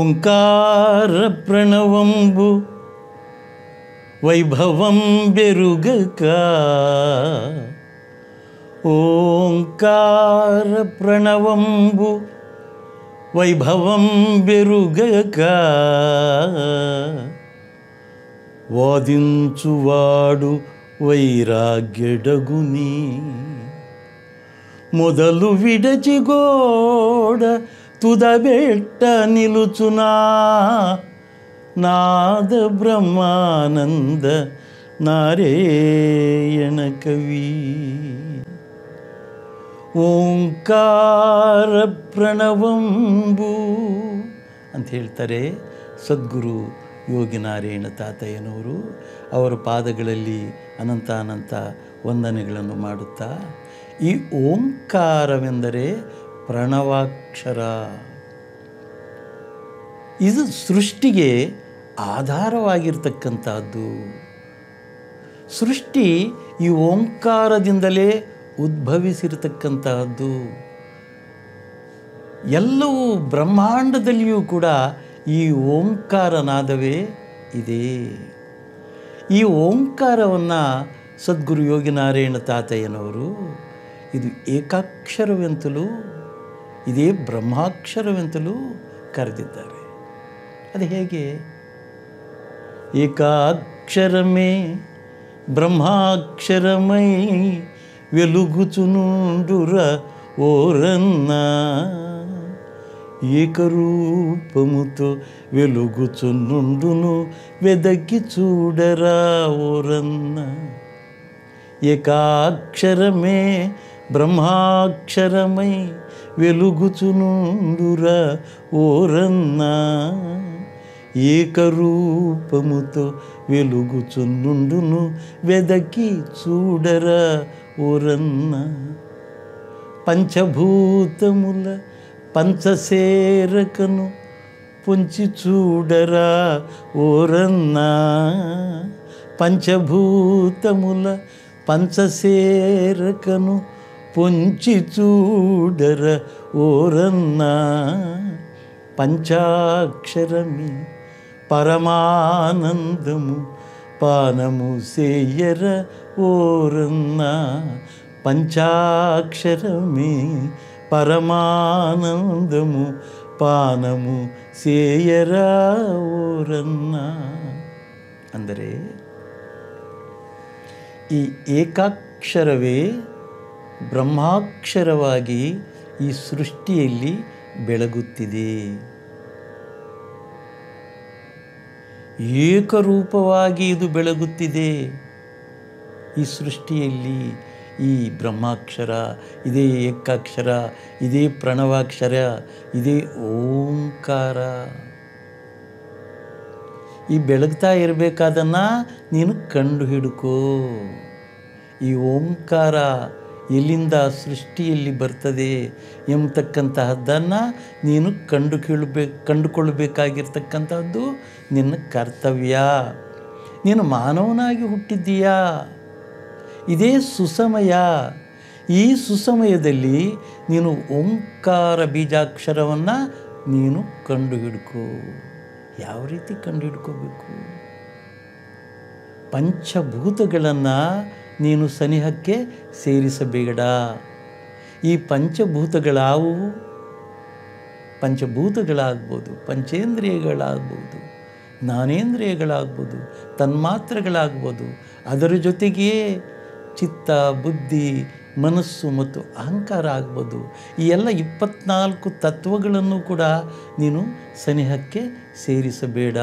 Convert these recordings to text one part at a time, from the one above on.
ಓಂಕಾರ ಪ್ರಣವಂಬು ವೈಭವಂ ಬೆರುಗಕ ಓಂಕಾರ ಪ್ರಣವಂಬು ವೈಭವಂ ಬೆರುಗಕ వాదించువాడు వైరాగ్యడగుని మొదలు విడచిగోడ తుదబెట్ట నిలుచునా నాద బ్రహ్మానంద ನಾರಾಯಣ ಕವಿ ಓಂಕಾರ ಪ್ರಣವಂಬು ಅಂತ ಹೇಳ್ತಾರೆ ಸದ್ಗುರು ಯೋಗಿ ನಾರಾಯಣ ತಾತಯ್ಯನವರು ಅವರ ಪಾದಗಳಲ್ಲಿ ಅನಂತ ಅನಂತ ವಂದನೆಗಳನ್ನು ಮಾಡುತ್ತಾ ಈ ಓಂಕಾರವೆಂದರೆ ಪ್ರಣವಾಕ್ಷರ ಇದು ಸೃಷ್ಟಿಗೆ ಆಧಾರವಾಗಿರ್ತಕ್ಕಂಥದ್ದು ಸೃಷ್ಟಿ ಈ ಓಂಕಾರದಿಂದಲೇ ಉದ್ಭವಿಸಿರ್ತಕ್ಕಂತಹದ್ದು ಎಲ್ಲವೂ ಬ್ರಹ್ಮಾಂಡದಲ್ಲಿಯೂ ಕೂಡ ಈ ಓಂಕಾರನಾದವೇ ಇದೆ ಈ ಓಂಕಾರವನ್ನು ಸದ್ಗುರು ಯೋಗಿನಾರಾಯಣ ತಾತಯ್ಯನವರು ಇದು ಏಕಾಕ್ಷರವೆಂತಲೂ ಇದೇ ಬ್ರಹ್ಮಾಕ್ಷರವೆಂತಲೂ ಕರೆದಿದ್ದಾರೆ ಅದು ಹೇಗೆ ಏಕಾಕ್ಷರಮೇ బ్రహ్మాక్షరమై వెలుగుచునుండుర ఓరన్న ఏకరూపముతో వెలుగుచునుండును వెదకి చూడరా ఓరన్న ఏకాక్షరమే బ్రహ్మాక్షరమై వెలుగుచునుండుర ఓరన్నా ఏకరూపముతో వెలుగుచున్నుండును వెదకి చూడర ఓరన్న పంచభూతముల పంచసేరకను పొంచి చూడరా ఓరన్న పంచభూతముల పంచసేరకను పొంచి చూడర ఓరన్న పంచాక్షరమి పరమానందము పానము సేయర ఓరన్న పంచాక్షరమే పరమానందము ಪಾನಮು ಸೇಯರ ಓರನ್ನ ಅಂದರೆ ಈ ಏಕಾಕ್ಷರವೇ ಬ್ರಹ್ಮಾಕ್ಷರವಾಗಿ ಈ ಸೃಷ್ಟಿಯಲ್ಲಿ ಬೆಳಗುತ್ತಿದೆ ಏಕರೂಪವಾಗಿ ಇದು ಬೆಳಗುತ್ತಿದೆ ಈ ಸೃಷ್ಟಿಯಲ್ಲಿ ಈ ಬ್ರಹ್ಮಾಕ್ಷರ ಇದೇ ಏಕಾಕ್ಷರ ಇದೇ ಪ್ರಣವಾಕ್ಷರ ಇದೇ ಓಂಕಾರ ಈ ಬೆಳಗ್ತಾ ಇರಬೇಕಾದನ್ನು ನೀನು ಕಂಡು ಹಿಡ್ಕೋ ಈ ಓಂಕಾರ ಎಲ್ಲಿಂದ ಸೃಷ್ಟಿಯಲ್ಲಿ ಬರ್ತದೆ ಎಂಬತಕ್ಕಂತಹದ್ದನ್ನು ನೀನು ಕಂಡು ಕೇಳಬೇಕು ಕಂಡುಕೊಳ್ಳಬೇಕಾಗಿರ್ತಕ್ಕಂಥದ್ದು ನಿನ್ನ ಕರ್ತವ್ಯ ನೀನು ಮಾನವನಾಗಿ ಹುಟ್ಟಿದ್ದೀಯಾ ಇದೇ ಸುಸಮಯ ಈ ಸುಸಮಯದಲ್ಲಿ ನೀನು ಓಂಕಾರ ಬೀಜಾಕ್ಷರವನ್ನು ನೀನು ಕಂಡು ಹಿಡ್ಕೋ ಯಾವ ರೀತಿ ಕಂಡು ಹಿಡ್ಕೋಬೇಕು ಪಂಚಭೂತಗಳನ್ನು ನೀನು ಸನಿಹಕ್ಕೆ ಸೇರಿಸಬೇಡ ಈ ಪಂಚಭೂತಗಳಾವುವು ಪಂಚಭೂತಗಳಾಗ್ಬೋದು ಪಂಚೇಂದ್ರಿಯಗಳಾಗ್ಬೋದು ಜ್ಞಾನೇಂದ್ರಿಯಗಳಾಗ್ಬೋದು ತನ್ಮಾತ್ರಗಳಾಗ್ಬೋದು ಅದರ ಜೊತೆಗೆ ಚಿತ್ತ ಬುದ್ಧಿ ಮನಸ್ಸು ಮತ್ತು ಅಹಂಕಾರ ಆಗ್ಬೋದು ಈ ಎಲ್ಲ ಇಪ್ಪತ್ನಾಲ್ಕು ತತ್ವಗಳನ್ನು ಕೂಡ ನೀನು ಸನಿಹಕ್ಕೆ ಸೇರಿಸಬೇಡ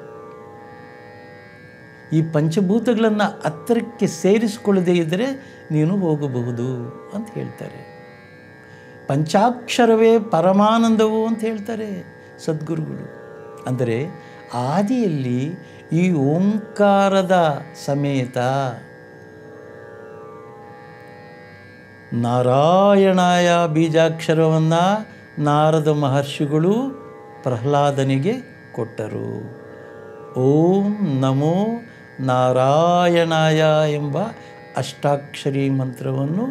ಈ ಪಂಚಭೂತಗಳನ್ನು ಹತ್ತಿರಕ್ಕೆ ಸೇರಿಸಿಕೊಳ್ಳದೇ ಇದ್ದರೆ ನೀನು ಹೋಗಬಹುದು ಅಂತ ಹೇಳ್ತಾರೆ ಪಂಚಾಕ್ಷರವೇ ಪರಮಾನಂದವು ಅಂತ ಹೇಳ್ತಾರೆ ಸದ್ಗುರುಗಳು ಅಂದರೆ ಆದಿಯಲ್ಲಿ ಈ ಓಂಕಾರದ ಸಮೇತ ನಾರಾಯಣಾಯ ಬೀಜಾಕ್ಷರವನ್ನು ನಾರದ ಮಹರ್ಷಿಗಳು ಪ್ರಹ್ಲಾದನಿಗೆ ಕೊಟ್ಟರು ಓಂ ನಮೋ ನಾರಾಯಣಾಯ ಎಂಬ ಅಷ್ಟಾಕ್ಷರಿ ಮಂತ್ರವನ್ನು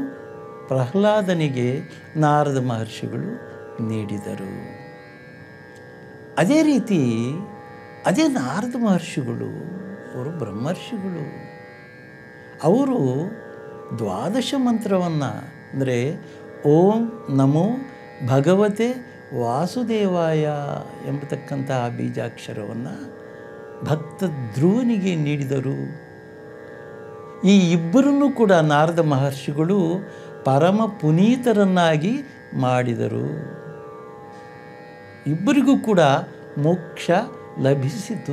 ಪ್ರಹ್ಲಾದನಿಗೆ ನಾರದ ಮಹರ್ಷಿಗಳು ನೀಡಿದರು ಅದೇ ರೀತಿ ಅದೇ ನಾರದ ಮಹರ್ಷಿಗಳು ಅವರು ಬ್ರಹ್ಮರ್ಷಿಗಳು ಅವರು ದ್ವಾದಶ ಮಂತ್ರವನ್ನು ಅಂದರೆ ಓಂ ನಮೋ ಭಗವತೆ ವಾಸುದೇವಾಯ ಎಂಬತಕ್ಕಂತಹ ಬೀಜಾಕ್ಷರವನ್ನು ಭಕ್ತ ಧ್ರುವನಿಗೆ ನೀಡಿದರು ಈ ಇಬ್ಬರನ್ನು ಕೂಡ ನಾರದ ಮಹರ್ಷಿಗಳು ಪರಮ ಪುನೀತರನ್ನಾಗಿ ಮಾಡಿದರು ಇಬ್ಬರಿಗೂ ಕೂಡ ಮೋಕ್ಷ ಲಭಿಸಿತು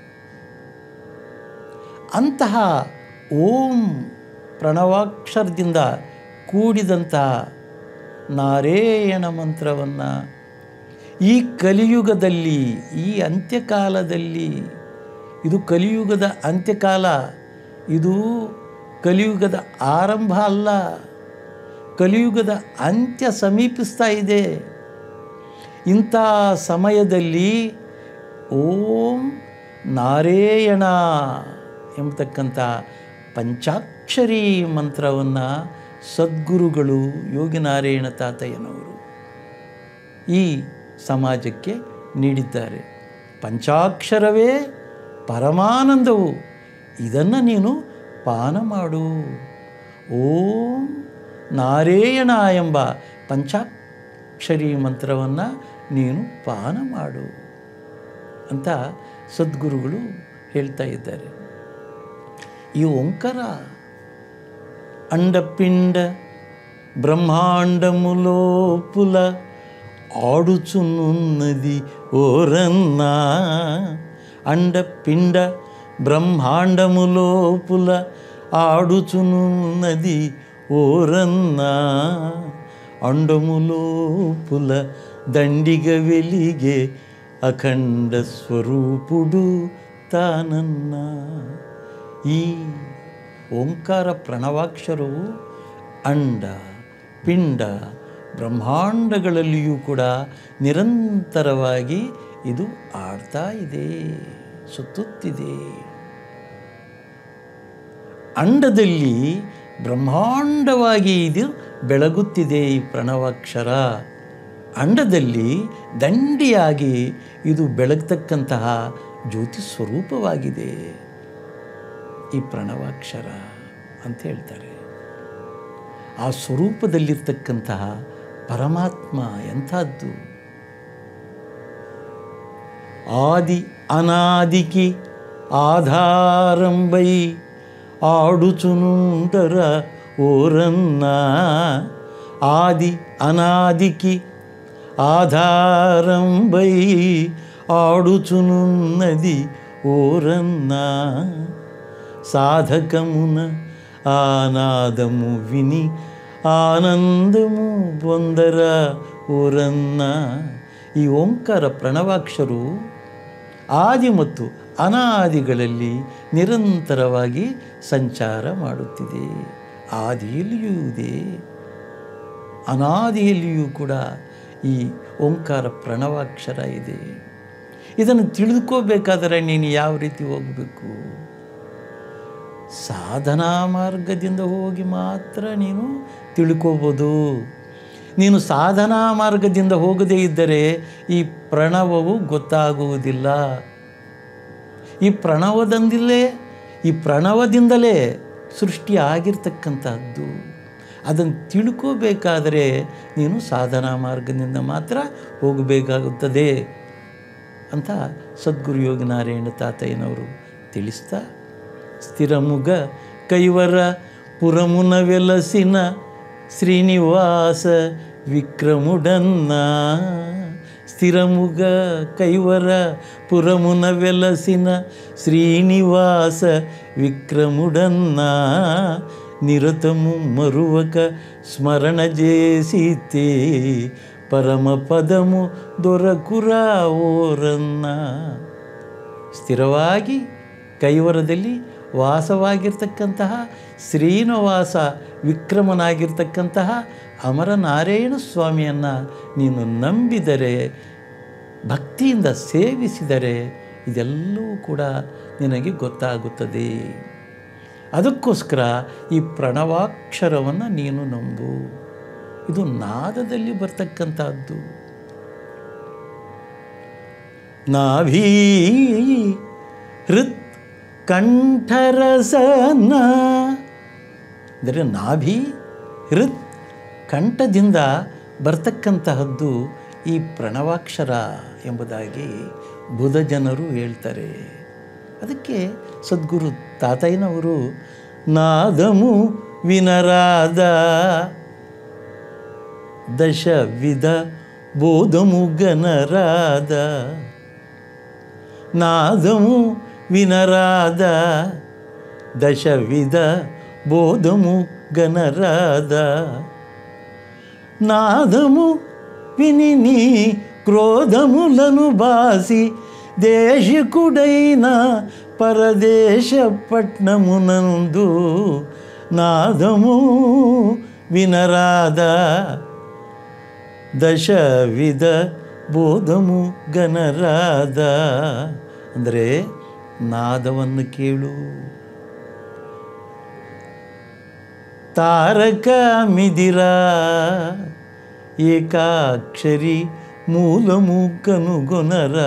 ಅಂತಹ ಓಂ ಪ್ರಣವಾಕ್ಷರದಿಂದ ಕೂಡಿದಂತಹ ನಾರಾಯಣ ಮಂತ್ರವನ್ನು ಈ ಕಲಿಯುಗದಲ್ಲಿ ಈ ಅಂತ್ಯಕಾಲದಲ್ಲಿ ಇದು ಕಲಿಯುಗದ ಅಂತ್ಯಕಾಲ ಇದು ಕಲಿಯುಗದ ಆರಂಭ ಅಲ್ಲ ಕಲಿಯುಗದ ಅಂತ್ಯ ಸಮೀಪಿಸ್ತಾ ಇದೆ ಇಂಥ ಸಮಯದಲ್ಲಿ ಓಂ ನಾರಾಯಣ ಎಂಬತಕ್ಕಂಥ ಪಂಚಾಕ್ಷರಿ ಮಂತ್ರವನ್ನು ಸದ್ಗುರುಗಳು ಯೋಗಿನಾರಾಯಣ ತಾತಯ್ಯನವರು ಈ ಸಮಾಜಕ್ಕೆ ನೀಡಿದ್ದಾರೆ ಪಂಚಾಕ್ಷರವೇ ಪರಮಾನಂದವು ಇದನ್ನು ನೀನು ಪಾನ ಮಾಡು ಓಂ ನಾರಾಯಣ ಎಂಬ ಪಂಚಾಕ್ಷರಿ ಮಂತ್ರವನ್ನು ನೀನು ಪಾನ ಮಾಡು ಅಂತ ಸದ್ಗುರುಗಳು ಹೇಳ್ತಾ ಇದ್ದಾರೆ ಈ ಓಂಕಾರ అండపిండ బ్రహ్మాండములోపుల ఆడుచునున్నది ఓరన్నా అండపిండ బ్రహ్మాండములోపుల ఆడుచునున్నది ఓరన్నా అండములోపుల దండిగ వెలిగే అఖండ స్వరూపుడు తానన్నా ಈ ಓಂಕಾರ ಪ್ರಣವಾಕ್ಷರವು ಅಂಡ ಪಿಂಡ ಬ್ರಹ್ಮಾಂಡಗಳಲ್ಲಿಯೂ ಕೂಡ ನಿರಂತರವಾಗಿ ಇದು ಆಡ್ತಾ ಇದೆ ಸುತ್ತುತ್ತಿದೆ ಅಂಡದಲ್ಲಿ ಬ್ರಹ್ಮಾಂಡವಾಗಿ ಇದು ಬೆಳಗುತ್ತಿದೆ ಈ ಪ್ರಣವಾಕ್ಷರ ಅಂಡದಲ್ಲಿ ದಂಡಿಯಾಗಿ ಇದು ಬೆಳಗ್ತಕ್ಕಂತಹ ಜ್ಯೋತಿ ಸ್ವರೂಪವಾಗಿದೆ ಈ ಪ್ರಣವಾಕ್ಷರ ಅಂತ ಹೇಳ್ತಾರೆ ಆ ಸ್ವರೂಪದಲ್ಲಿರ್ತಕ್ಕಂತಹ ಪರಮಾತ್ಮ ಎಂಥದ್ದು ఆది అనాదికి ఆధారంబై ఆడుచునుంటర ఓరన్నా ఆది అనాదికి ఆధారంబై ఆడుచునున్నది ఓరన్నా సాధకమున ఆనాదము విని ఆనందము పొందర ಓರನ್ನ ಈ ಓಂಕಾರ ಪ್ರಣವಾಕ್ಷರು ಆದಿ ಮತ್ತು ಅನಾದಿಗಳಲ್ಲಿ ನಿರಂತರವಾಗಿ ಸಂಚಾರ ಮಾಡುತ್ತಿದೆ ಆದಿಯಲ್ಲಿಯೂ ಇದೆ ಅನಾದಿಯಲ್ಲಿಯೂ ಕೂಡ ಈ ಓಂಕಾರ ಪ್ರಣವಾಕ್ಷರ ಇದೆ ಇದನ್ನು ತಿಳಿದುಕೋಬೇಕಾದರೆ ನೀನು ಯಾವ ರೀತಿ ಹೋಗಬೇಕು ಸಾಧನಾ ಮಾರ್ಗದಿಂದ ಹೋಗಿ ಮಾತ್ರ ನೀನು ತಿಳ್ಕೋಬೋದು ನೀನು ಸಾಧನಾ ಮಾರ್ಗದಿಂದ ಹೋಗದೇ ಇದ್ದರೆ ಈ ಪ್ರಣವವು ಗೊತ್ತಾಗುವುದಿಲ್ಲ ಈ ಪ್ರಣವದಿಂದಲೇ ಈ ಪ್ರಣವದಿಂದಲೇ ಸೃಷ್ಟಿ ಆಗಿರ್ತಕ್ಕಂಥದ್ದು ಅದನ್ನು ತಿಳ್ಕೋಬೇಕಾದರೆ ನೀನು ಸಾಧನಾ ಮಾರ್ಗದಿಂದ ಮಾತ್ರ ಹೋಗಬೇಕಾಗುತ್ತದೆ ಅಂತ ಸದ್ಗುರು ಯೋಗಿನಾರಾಯಣ ತಾತಯ್ಯನವರು ತಿಳಿಸ್ತಾ ಸ್ಥಿರಮುಗ ಕೈವರ ಪುರಮುನ ವೆಲಸಿನ ಶ್ರೀನಿವಾಸ ವಿಕ್ರಮುಡನ್ನ ಸ್ಥಿರಮುಗ ಕೈವರ ಪುರಮುನ ವೆಲಸಿನ ಶ್ರೀನಿವಾಸ ವಿಕ್ರಮುಡನ್ನ నిరతము మరువక స్మరణ చేసితే పరమ పదము దొరకురా ಓರನ್ನ ಸ್ಥಿರವಾಗಿ ಕೈವರದಲ್ಲಿ ವಾಸವಾಗಿರ್ತಕ್ಕಂತಹ ಶ್ರೀನಿವಾಸ ವಿಕ್ರಮನಾಗಿರ್ತಕ್ಕಂತಹ ಅಮರನಾರಾಯಣ ಸ್ವಾಮಿಯನ್ನು ನೀನು ನಂಬಿದರೆ ಭಕ್ತಿಯಿಂದ ಸೇವಿಸಿದರೆ ಇದೆಲ್ಲವೂ ಕೂಡ ನಿನಗೆ ಗೊತ್ತಾಗುತ್ತದೆ ಅದಕ್ಕೋಸ್ಕರ ಈ ಪ್ರಣವಾಕ್ಷರವನ್ನು ನೀನು ನಂಬು ಇದು ನಾದದಲ್ಲಿ ಬರ್ತಕ್ಕಂಥದ್ದು ನಾಭೀ ಹೃತ್ ಕಂಠರಸನ ಅಂದರೆ ನಾಭಿ ಹೃತ್ ಕಂಠದಿಂದ ಬರ್ತಕ್ಕಂತಹದ್ದು ಈ ಪ್ರಣವಾಕ್ಷರ ಎಂಬುದಾಗಿ ಬುಧ ಜನರು ಹೇಳ್ತಾರೆ ಅದಕ್ಕೆ ಸದ್ಗುರು ತಾತಯ್ಯನವರು ನಾದಮು ವಿನರಾದ ದಶವಿಧ ಬೋಧಮು ಗಣರಾದ ನಾದಮು ವಿನರಾದ దశవిధ బోధము గణరాద నాదము విని నీ క్రోధములను బాసి దేశకుడైన పరదేశ పట్నమునందు నాదము వినరాదా ದಶವಿಧ ಬೋಧಮು ಗಣರಾದ ಅಂದರೆ ನಾದವನ್ನು ಕೇಳು ತಾರಕ ಮಿದಿರ ಏಕಾಕ್ಷರಿ ಮೂಲಮು ಕನುಗೊನರ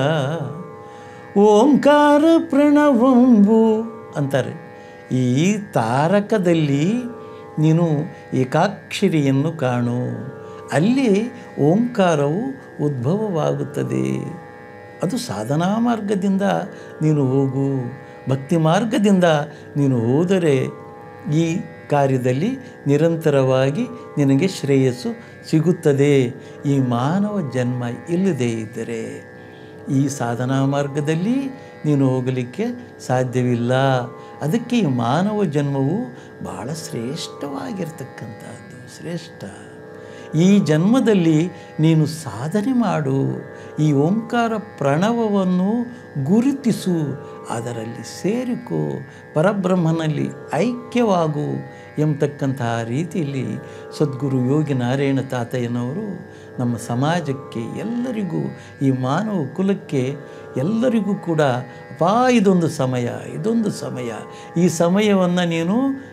ಓಂಕಾರ ಪ್ರಣವಂಬು ಅಂತಾರೆ ಈ ತಾರಕದಲ್ಲಿ ನೀನು ಏಕಾಕ್ಷರಿಯನ್ನು ಕಾಣು ಅಲ್ಲಿ ಓಂಕಾರವು ಉದ್ಭವವಾಗುತ್ತದೆ ಅದು ಸಾಧನಾ ಮಾರ್ಗದಿಂದ ನೀನು ಹೋಗು ಭಕ್ತಿ ಮಾರ್ಗದಿಂದ ನೀನು ಹೋದರೆ ಈ ಕಾರ್ಯದಲ್ಲಿ ನಿರಂತರವಾಗಿ ನಿನಗೆ ಶ್ರೇಯಸ್ಸು ಸಿಗುತ್ತದೆ ಈ ಮಾನವ ಜನ್ಮ ಇಲ್ಲದೇ ಇದ್ದರೆ ಈ ಸಾಧನಾ ಮಾರ್ಗದಲ್ಲಿ ನೀನು ಹೋಗಲಿಕ್ಕೆ ಸಾಧ್ಯವಿಲ್ಲ ಅದಕ್ಕೆ ಈ ಮಾನವ ಜನ್ಮವು ಬಹಳ ಶ್ರೇಷ್ಠವಾಗಿರ್ತಕ್ಕಂಥದ್ದು ಶ್ರೇಷ್ಠ ಈ ಜನ್ಮದಲ್ಲಿ ನೀನು ಸಾಧನೆ ಮಾಡು ಈ ಓಂಕಾರ ಪ್ರಣವವನ್ನು ಗುರುತಿಸು ಅದರಲ್ಲಿ ಸೇರಿಕೋ ಪರಬ್ರಹ್ಮನಲ್ಲಿ ಐಕ್ಯವಾಗು ಎಂಬತಕ್ಕಂತಹ ರೀತಿಯಲ್ಲಿ ಸದ್ಗುರು ಯೋಗಿ ನಾರಾಯಣ ತಾತಯ್ಯನವರು ನಮ್ಮ ಸಮಾಜಕ್ಕೆ ಎಲ್ಲರಿಗೂ ಈ ಮಾನವ ಕುಲಕ್ಕೆ ಎಲ್ಲರಿಗೂ ಕೂಡ ಅಪಾ ಇದೊಂದು ಸಮಯ ಇದೊಂದು ಸಮಯ ಈ ಸಮಯವನ್ನು ನೀನು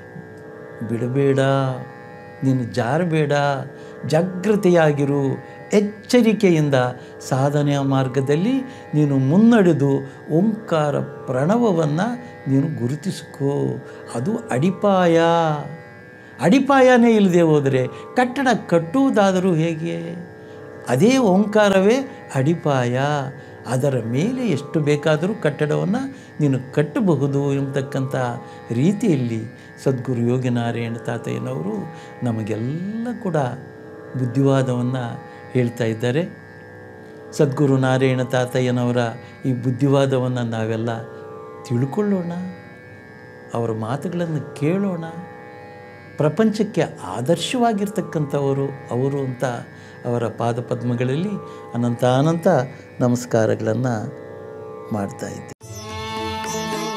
ಬಿಡಬೇಡ ನೀನು ಜಾರಬೇಡ ಜಾಗೃತೆಯಾಗಿರು ಎಚ್ಚರಿಕೆಯಿಂದ ಸಾಧನೆಯ ಮಾರ್ಗದಲ್ಲಿ ನೀನು ಮುನ್ನಡೆದು ಓಂಕಾರ ಪ್ರಣವವನ್ನು ನೀನು ಗುರುತಿಸ್ಕೋ ಅದು ಅಡಿಪಾಯ ಅಡಿಪಾಯನೇ ಇಲ್ಲದೆ ಹೋದರೆ ಕಟ್ಟಡ ಕಟ್ಟುವುದಾದರೂ ಹೇಗೆ ಅದೇ ಓಂಕಾರವೇ ಅಡಿಪಾಯ ಅದರ ಮೇಲೆ ಎಷ್ಟು ಬೇಕಾದರೂ ಕಟ್ಟಡವನ್ನು ನೀನು ಕಟ್ಟಬಹುದು ಎಂಬತಕ್ಕಂಥ ರೀತಿಯಲ್ಲಿ ಸದ್ಗುರು ಯೋಗಿನಾರಾಯಣ ತಾತಯ್ಯನವರು ನಮಗೆಲ್ಲ ಕೂಡ ಬುದ್ಧಿವಾದವನ್ನು ಹೇಳ್ತಾ ಇದ್ದಾರೆ ಸದ್ಗುರು ನಾರಾಯಣ ತಾತಯ್ಯನವರ ಈ ಬುದ್ಧಿವಾದವನ್ನು ನಾವೆಲ್ಲ ತಿಳ್ಕೊಳ್ಳೋಣ ಅವರ ಮಾತುಗಳನ್ನು ಕೇಳೋಣ ಪ್ರಪಂಚಕ್ಕೆ ಆದರ್ಶವಾಗಿರ್ತಕ್ಕಂಥವರು ಅವರು ಅಂತ ಅವರ ಪಾದಪದ್ಮಗಳಲ್ಲಿ ಅನಂತ ಅನಂತ ನಮಸ್ಕಾರಗಳನ್ನು ಮಾಡ್ತಾ ಇದ್ದೆ